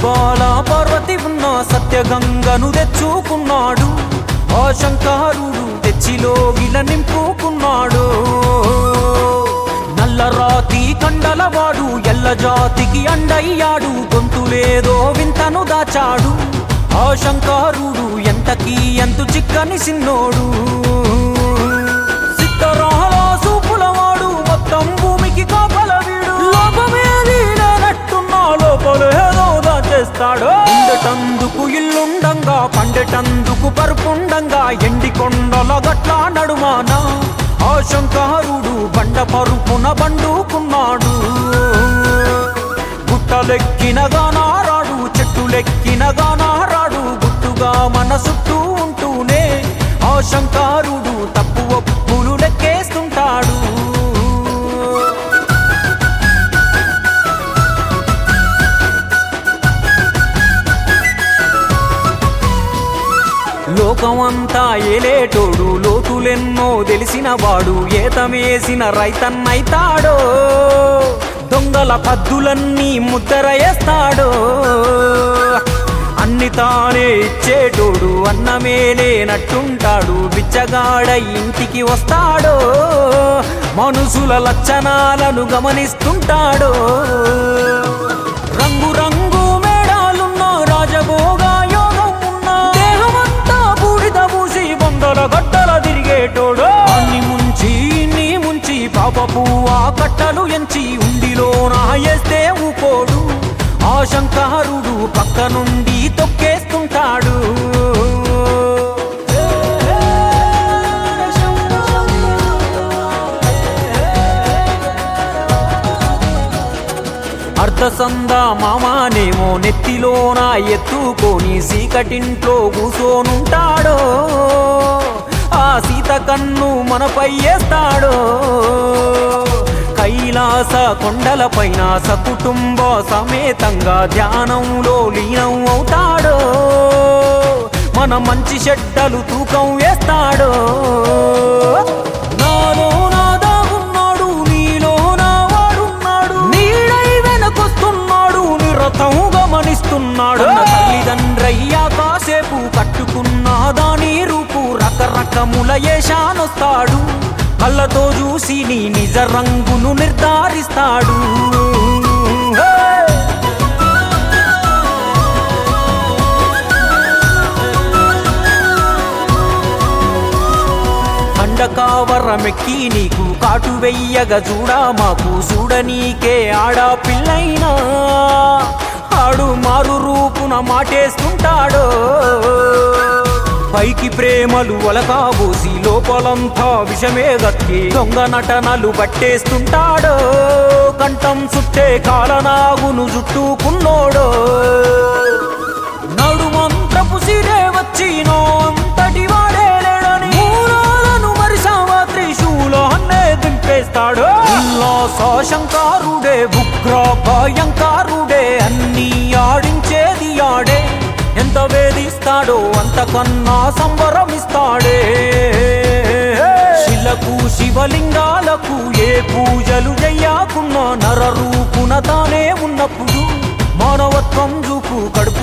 బాల పార్వతి ఉన్న సత్యగంగను తెచ్చుకున్నాడు ఆ శంకరుడు తెచ్చిలోగిల నింపుకున్నాడు నల్లరాతి కండలవాడు ఎల్ల జాతికి అండయ్యాడు గొంతులేదో వింతను దాచాడు ఆ శంకరుడు ఎంతకి ఎంతు చిక్కని సిన్నోడు సిద్ధరాల సూపులవాడు మొత్తం భూమికి కాపల వీడు లోపమేది లేనట్టున్నా లోపలేదో దాచేస్తాడు ఉండటందుకు ఇల్లుండంగా పండటందుకు పరుపుండంగా ఎండి కొండల గట్ల నడుమాన ఆ శంకరుడు బండ పరుపున బండుకున్నాడు గుట్టలెక్కినగా నారాడు చెట్టులెక్కినగా నారాడు గుట్టుగా మన చుట్టూ ఉంటూనే ఆ శంకరుడు తప్పు ఒప్పులు లెక్కేస్తుంటాడు లోకమంతా ఏలేటోడు లోతులెన్నో తెలిసిన వాడు ఏతమేసిన రైతన్నైతాడో దొంగల పద్దులన్నీ ముద్దర వేస్తాడో అన్ని తానే ఇచ్చేటోడు అన్నమేలేనట్టుంటాడు బిచ్చగాడ ఇంటికి వస్తాడో మనుషుల లక్షణాలను గమనిస్తుంటాడో రంగు రంగు మేడాలున్న రాజభోగ యోగం ఉన్న దేహమంతా బూడిద పూసి బొందల గట్టల తిరిగేటోడు అన్ని ముంచి నీ ముంచి పాపపు ఆ కట్టలు ఎంచి ఉండిలోన వేస్తే ఊకోడు ఆ శంకరుడు పక్క నుండి తొక్కేస్తుంటాడు అర్ధసంద మామానేమో నెత్తిలోన ఎత్తుకొని సీకటింట్లో కూసోనుంటాడో ఆ సీత కన్ను మనపై వేస్తాడో కైలాస కొండలపైన సకుటుంబ సమేతంగా ధ్యానంలో లీనం అవుతాడో మన మంచి చెడ్డలు తూకం వేస్తాడో నాలో నా దాగున్నాడు నీలో నా వాడున్నాడు నీడై వెనకొస్తున్నాడు నిరతం గమనిస్తున్నాడు అన్న తల్లిదండ్రయ్యా కాసేపు కట్టుకున్న దాని రూపు రకరకముల ఏషానొస్తాడు కళ్ళతో చూసి నీ నిజ రంగును నిర్ధారిస్తాడు హే! అండకావరమెక్కి నీకు కాటు వెయ్యగ చూడా మాకు చూడనీకే ఆడా పిల్లైనా ఆడు మారు రూపున మాటేస్తుంటాడో పైకి ప్రేమలు ఒలకాబోసి లోపలంతా విషమే గక్కి దొంగ నటనలు పట్టేస్తుంటాడో కంఠం చుట్టే కాలనాగును జుట్టుకున్నోడో నడుమంత్రపు సిరే వచ్చినో అంతటి వాడే లేడని మూలాలను మరి సామాత్రి శూలాన్నే దింపేస్తాడు ఉల్లాస శంకారుడే ఉగ్ర భయంకారుడే అన్ని ఆడించేది ఆడే ఎంత వేధిస్తాడో అంతకన్నా సంబరమిస్తాడే శిలకు శివలింగాలకు ఏ పూజలు చెయ్యకున్నా నర రూపున తానే ఉన్నప్పుడు మానవత్వం చూపు కడుపు